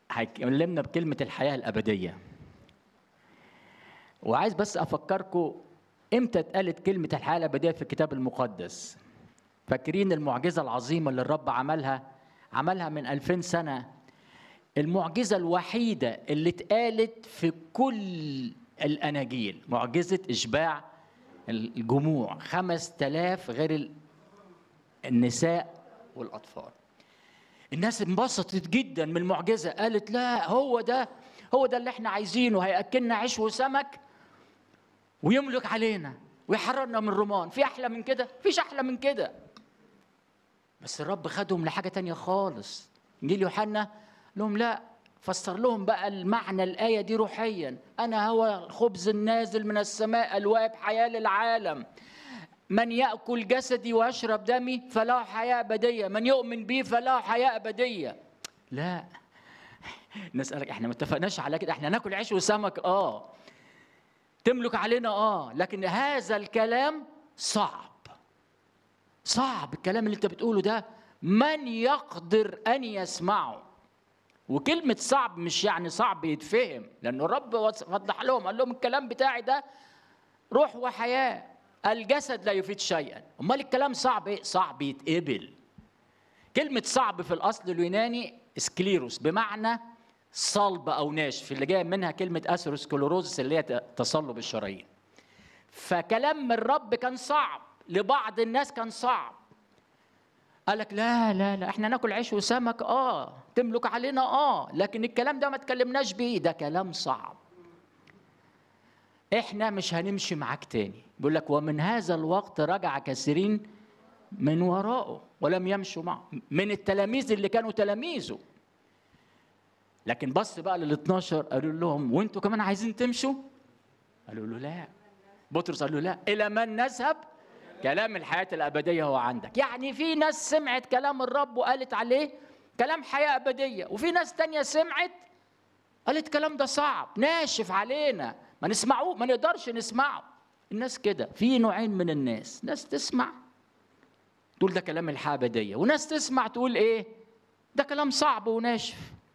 هيكلمنا بكلمة الحياة الأبدية وعايز بس أفكركم إمتى اتقالت كلمة الحياة الأبدية في الكتاب المقدس فاكرين المعجزة العظيمة اللي الرب عملها عملها من ألفين سنة المعجزة الوحيدة اللي اتقالت في كل الأناجيل معجزة إشباع الجموع خمس تلاف غير ال- النساء والأطفال الناس انبسطت جدا من المعجزة قالت لا هو ده هو ده اللي احنا عايزينه هيأكلنا عيش وسمك ويملك علينا ويحررنا من الرومان في أحلى من كده فيش أحلى من كده بس الرب خدهم لحاجة تانية خالص إنجيل يوحنا لهم لا فسر لهم بقى المعنى الآية دي روحيا أنا هو الخبز النازل من السماء الواهب حياة للعالم من يأكل جسدي ويشرب دمي فله حياة أبدية من يؤمن بي فله حياة أبدية لا نسألك احنا ما اتفقناش على كده احنا ناكل عيش وسمك اه تملك علينا اه لكن هذا الكلام صعب صعب الكلام اللي انت بتقوله ده من يقدر ان يسمعه وكلمة صعب مش يعني صعب يتفهم لأنه الرب وضح لهم قال لهم الكلام بتاعي ده روح وحياة الجسد لا يفيد شيئا أمال الكلام صعب إيه؟ صعب يتقبل كلمة صعب في الأصل اليوناني سكليروس بمعنى صلب أو ناشف اللي جاية منها كلمة أثيروسكلوروزس اللي هي تصلب الشرايين فكلام من الرب كان صعب لبعض الناس كان صعب قال لك لا لا لا احنا ناكل عيش وسمك اه تملك علينا اه لكن الكلام ده ما تكلمناش بيه ده كلام صعب احنا مش هنمشي معاك تاني بيقول لك ومن هذا الوقت رجع كثيرين من وراءه ولم يمشوا معه من التلاميذ اللي كانوا تلاميذه لكن بص بقى لل 12 قالوا لهم وانتوا كمان عايزين تمشوا قالوا له لا بطرس قال له لا الى من نذهب كلام الحياة الأبدية هو عندك يعني في ناس سمعت كلام الرب وقالت عليه كلام حياة أبدية وفي ناس تانية سمعت قالت كلام ده صعب ناشف علينا ما نسمعوه ما نقدرش نسمعه الناس كده في نوعين من الناس ناس تسمع تقول ده كلام الحياة الأبدية وناس تسمع تقول إيه ده كلام صعب وناشف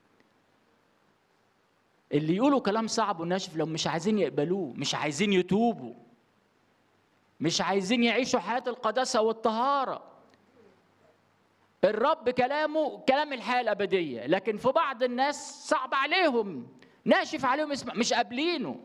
اللي يقولوا كلام صعب وناشف لو مش عايزين يقبلوه مش عايزين يتوبوا مش عايزين يعيشوا حياة القداسة والطهارة الرب كلامه كلام الحياة الأبدية لكن في بعض الناس صعب عليهم ناشف عليهم اسمع مش قابلينه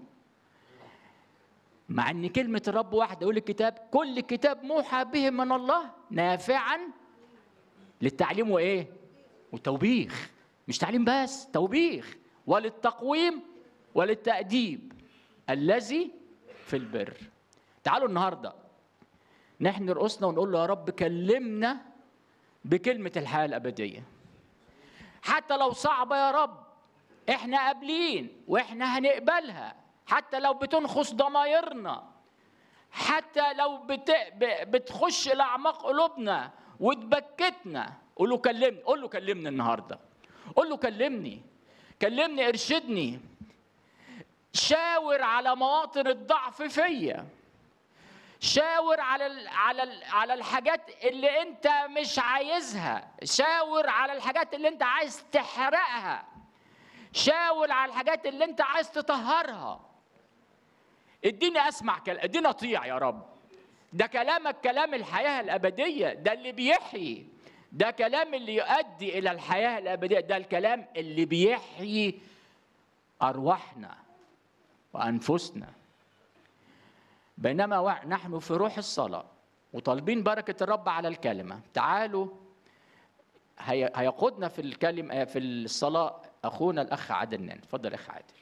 مع ان كلمة الرب واحدة يقول الكتاب كل كتاب موحى به من الله نافعا للتعليم وايه؟ وتوبيخ مش تعليم بس توبيخ وللتقويم وللتأديب الذي في البر تعالوا النهارده نحن رؤوسنا ونقول له يا رب كلمنا بكلمة الحياة الأبدية حتى لو صعبة يا رب احنا قابلين واحنا هنقبلها حتى لو بتنخص ضمايرنا حتى لو بت... ب- بتخش لأعماق قلوبنا وتبكتنا قول له كلمني قول له كلمني النهارده قول له كلمني كلمني ارشدني شاور على مواطن الضعف فيا شاور على ال على ال على الحاجات اللي انت مش عايزها شاور على الحاجات اللي انت عايز تحرقها شاور على الحاجات اللي انت عايز تطهرها اديني اسمع كلام اديني اطيع يا رب ده كلامك كلام الحياه الابديه ده اللي بيحيي ده كلام اللي يؤدي الى الحياه الابديه ده الكلام اللي بيحيي ارواحنا وانفسنا بينما وع- نحن في روح الصلاة وطالبين بركة الرب على الكلمة تعالوا هي- هيقودنا في الكلمة في الصلاة أخونا الأخ عادل نان اتفضل أخ عادل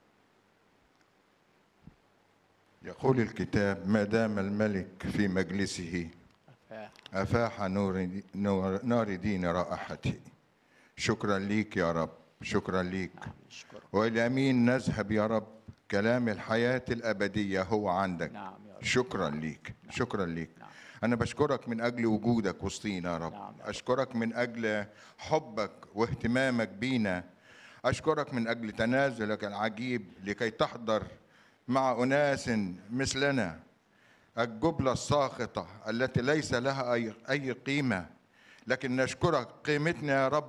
يقول الكتاب ما دام الملك في مجلسه أفاح نور نور, نار دين رائحته شكرا ليك يا رب شكرا ليك نشكرك وإلى مين نذهب يا رب كلام الحياة الأبدية هو عندك نعم يا رب شكرا ليك شكرا ليك نعم. أنا بشكرك من أجل وجودك وسطينا يا رب نعم يا رب. أشكرك من أجل حبك واهتمامك بينا أشكرك من أجل تنازلك العجيب لكي تحضر مع أناس مثلنا الجبلة الساقطة التي ليس لها أي أي قيمة لكن نشكرك قيمتنا يا رب